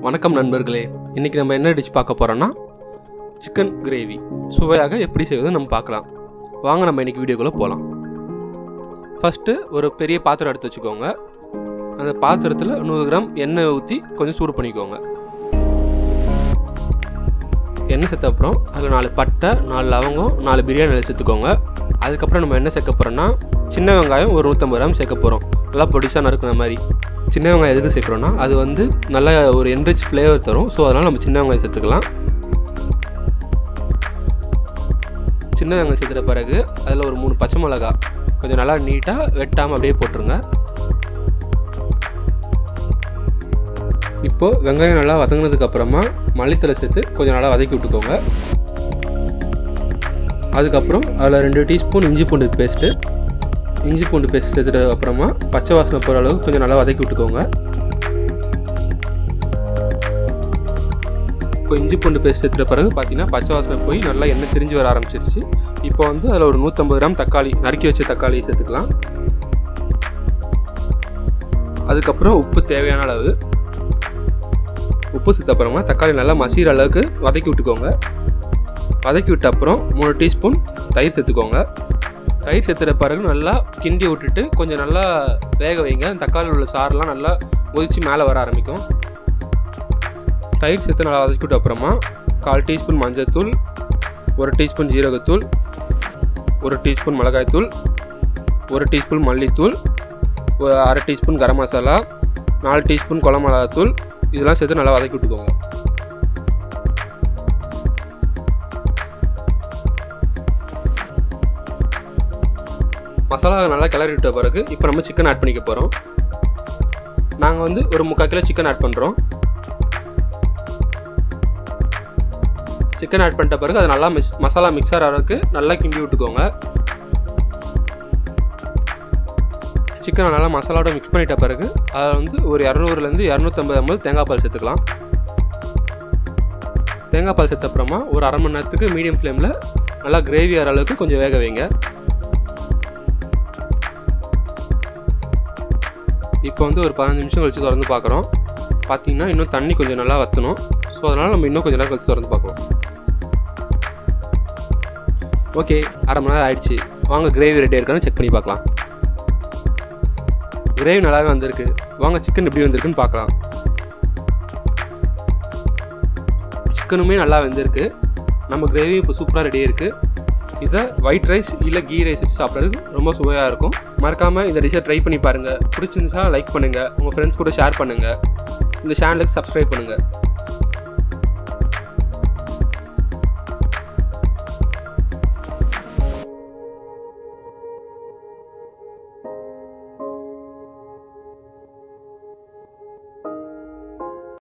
வணக்கம் நண்பர்களே இன்றைக்கி நம்ம என்ன டிஷ் பார்க்க போகிறோன்னா சிக்கன் கிரேவி சுவையாக எப்படி செய்வது நம்ம பார்க்கலாம் வாங்க நம்ம இன்றைக்கி வீடியோக்குள்ளே போகலாம் ஃபஸ்ட்டு ஒரு பெரிய பாத்திரம் எடுத்து வச்சுக்கோங்க அந்த பாத்திரத்தில் நூறு கிராம் எண்ணெய் ஊற்றி கொஞ்சம் சூடு பண்ணிக்கோங்க எண்ணெய் சேர்த்த அப்புறம் அதில் நாலு பட்டை நாலு லவங்கம் நாலு பிரியாணி இலை சேர்த்துக்கோங்க அதுக்கப்புறம் நம்ம என்ன சேர்க்க போகிறோன்னா சின்ன வெங்காயம் ஒரு நூற்றம்பது கிராம் சேர்க்க போகிறோம் நல்லா பொடிசாக நறுக்கிற மாதிரி சின்ன வெங்காயம் எதுக்கு சேர்க்குறோன்னா அது வந்து நல்ல ஒரு என்ரிச் ஃப்ளேவர் தரும் ஸோ அதனால் நம்ம சின்ன வெங்காயம் சேர்த்துக்கலாம் சின்ன வெங்காயம் சேர்த்துட்ட பிறகு அதில் ஒரு மூணு பச்சை மிளகா கொஞ்சம் நல்லா நீட்டாக வெட்டாமல் அப்படியே போட்டுருங்க இப்போது வெங்காயம் நல்லா வதங்கினதுக்கு அப்புறமா மல்லித்தலை சேர்த்து கொஞ்சம் நல்லா வதக்கி விட்டுக்கோங்க அதுக்கப்புறம் அதில் ரெண்டு டீஸ்பூன் இஞ்சி பூண்டு பேஸ்ட்டு இஞ்சி பூண்டு பேஸ்ட் சேர்த்துட்டு அப்புறமா பச்சை வாசனை போகிற அளவுக்கு கொஞ்சம் நல்லா வதக்கி விட்டுக்கோங்க இப்போ இஞ்சி பூண்டு பேஸ்ட் சேர்த்துட்ட பிறகு பார்த்தீங்கன்னா பச்சை வாசனை போய் நல்லா எண்ணெய் திரிஞ்சு வர ஆரம்பிச்சிருச்சு இப்போ வந்து அதில் ஒரு நூற்றம்பது கிராம் தக்காளி நறுக்கி வச்ச தக்காளி சேர்த்துக்கலாம் அதுக்கப்புறம் உப்பு தேவையான அளவு உப்பு சேர்த்த அப்புறமா தக்காளி நல்லா மசிகிற அளவுக்கு வதக்கி விட்டுக்கோங்க வதக்கி விட்ட அப்புறம் மூணு டீஸ்பூன் தயிர் சேர்த்துக்கோங்க தயிர் சேர்த்துற பிறகு நல்லா கிண்டி விட்டுட்டு கொஞ்சம் நல்லா வேக வைங்க தக்காளியில் உள்ள சாரெலாம் நல்லா ஒதிச்சு மேலே வர ஆரம்பிக்கும் தயிர் சேர்த்து நல்லா வதக்கி விட்ட அப்புறமா கால் டீஸ்பூன் மஞ்சள்தூள் ஒரு டீஸ்பூன் ஜீரகத்தூள் ஒரு டீஸ்பூன் மிளகாய்த்தூள் ஒரு டீஸ்பூன் மல்லித்தூள் ஒரு அரை டீஸ்பூன் கரம் மசாலா நாலு டீஸ்பூன் குழம்பு மிளகாத்தூள் இதெல்லாம் சேர்த்து நல்லா வதக்கி விட்டுக்கோங்க மசாலா நல்லா கிளறி விட்ட பிறகு இப்போ நம்ம சிக்கன் ஆட் பண்ணிக்க போகிறோம் நாங்கள் வந்து ஒரு முக்கால் கிலோ சிக்கன் ஆட் பண்ணுறோம் சிக்கன் ஆட் பண்ணிட்ட பிறகு அது நல்லா மிக்ஸ் மசாலா மிக்ஸ் ஆகிற அளவுக்கு நல்லா கிண்டி விட்டுக்கோங்க சிக்கனை நல்லா மசாலாவோட மிக்ஸ் பண்ணிட்ட பிறகு அதில் வந்து ஒரு இரநூறுலேருந்து இரநூத்தம்பது எம்எல் தேங்காய் பால் சேர்த்துக்கலாம் தேங்காய் பால் சேர்த்த அப்புறமா ஒரு அரை மணி நேரத்துக்கு மீடியம் ஃப்ளேமில் நல்லா கிரேவி ஆகிற அளவுக்கு கொஞ்சம் வேக வைங்க இப்போ வந்து ஒரு பதினஞ்சு நிமிஷம் கழிச்சு திறந்து பார்க்குறோம் பார்த்தீங்கன்னா இன்னும் தண்ணி கொஞ்சம் நல்லா வற்றணும் ஸோ அதனால் நம்ம இன்னும் கொஞ்சம் நேரம் கழிச்சு திறந்து பார்க்கலாம் ஓகே அரை மணி நேரம் ஆயிடுச்சு வாங்க கிரேவி ரெடி இருக்கான்னு செக் பண்ணி பார்க்கலாம் கிரேவி நல்லாவே வந்திருக்கு வாங்க சிக்கன் எப்படி வந்திருக்குன்னு பார்க்கலாம் சிக்கனுமே நல்லா வெந்திருக்கு நம்ம கிரேவி இப்போ சூப்பராக ரெடியாக இருக்குது இதை ஒயிட் ரைஸ் இல்லை கீ ரைஸ் வச்சு சாப்பிட்றது ரொம்ப சுவையாக இருக்கும் மறக்காமல் இந்த டிஷ்ஷை ட்ரை பண்ணி பாருங்கள் பிடிச்சிருந்துச்சா லைக் பண்ணுங்கள் உங்கள் ஃப்ரெண்ட்ஸ் கூட ஷேர் பண்ணுங்கள் இந்த சேனலுக்கு சப்ஸ்கிரைப் பண்ணுங்கள்